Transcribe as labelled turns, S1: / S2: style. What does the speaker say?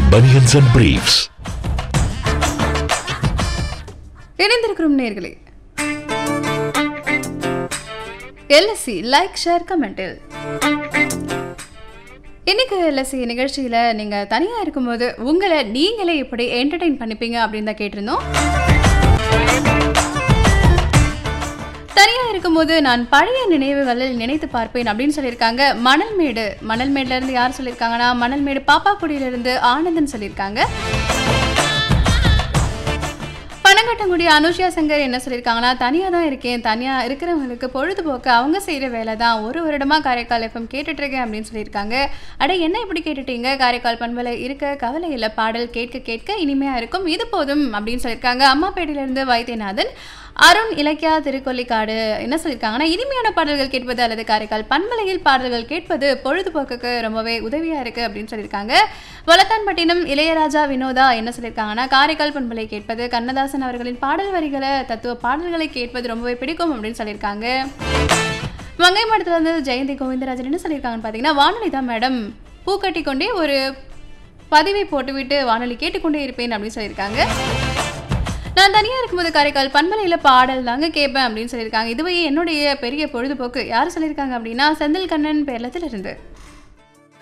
S1: Bunions and Briefs.
S2: இணைந்திருக்கிறோம் நேர்களே LSC like share கமெண்டில் இன்னைக்கு எல்எஸ்சி நிகழ்ச்சியில் நீங்கள் தனியாக இருக்கும்போது உங்களை நீங்களே எப்படி என்டர்டெயின் பண்ணிப்பீங்க அப்படின்னு தான் கேட்டிருந்தோம் தனியாக இருக்கும்போது நான் பழைய நினைவுகளில் நினைத்து பார்ப்பேன் அப்படின்னு சொல்லியிருக்காங்க மணல்மேடு மணல்மேடுல இருந்து யார் சொல்லியிருக்காங்கன்னா மணல்மேடு பாப்பாக்குடியிலிருந்து ஆனந்தன் சொல்லியிருக்காங்க பனங்கட்டங்குடி அனுஷியா சங்கர் என்ன சொல்லியிருக்காங்கன்னா தனியாக தான் இருக்கேன் தனியாக இருக்கிறவங்களுக்கு பொழுதுபோக்கு அவங்க செய்கிற வேலை தான் ஒரு வருடமாக காரைக்கால் எஃப்எம் கேட்டுட்ருக்கேன் அப்படின்னு சொல்லியிருக்காங்க அட என்ன இப்படி கேட்டுட்டீங்க காரைக்கால் பண்பலை இருக்க கவலை இல்லை பாடல் கேட்க கேட்க இனிமையாக இருக்கும் இது போதும் அப்படின்னு சொல்லியிருக்காங்க அம்மாப்பேட்டையிலேருந்து வைத்தியநாதன் அருண் இலக்கியா திருக்கொல்லிக்காடு என்ன சொல்லியிருக்காங்கன்னா இனிமையான பாடல்கள் கேட்பது அல்லது காரைக்கால் பண்பலையில் பாடல்கள் கேட்பது பொழுதுபோக்குக்கு ரொம்பவே உதவியாக இருக்குது அப்படின்னு சொல்லியிருக்காங்க வளத்தான்பட்டினம் இளையராஜா வினோதா என்ன சொல்லியிருக்காங்கன்னா காரைக்கால் பண்பலை கேட்பது கண்ணதாசன் அவர்களின் பாடல் வரிகளை தத்துவ பாடல்களை கேட்பது ரொம்பவே பிடிக்கும் அப்படின்னு சொல்லியிருக்காங்க மங்கை மடத்துலேருந்து ஜெயந்தி கோவிந்தராஜன் என்ன சொல்லியிருக்காங்கன்னு பார்த்தீங்கன்னா வானொலி தான் மேடம் பூக்கட்டி கொண்டே ஒரு பதிவை போட்டுவிட்டு வானொலி கேட்டுக்கொண்டே இருப்பேன் அப்படின்னு சொல்லியிருக்காங்க நான் தனியாக இருக்கும்போது காரைக்கால் பண்பலையில் பாடல் தாங்க கேட்பேன் அப்படின்னு சொல்லியிருக்காங்க இதுவே என்னுடைய பெரிய பொழுதுபோக்கு யார் சொல்லியிருக்காங்க அப்படின்னா செந்தில் கண்ணன் பேரளத்தில் இருந்து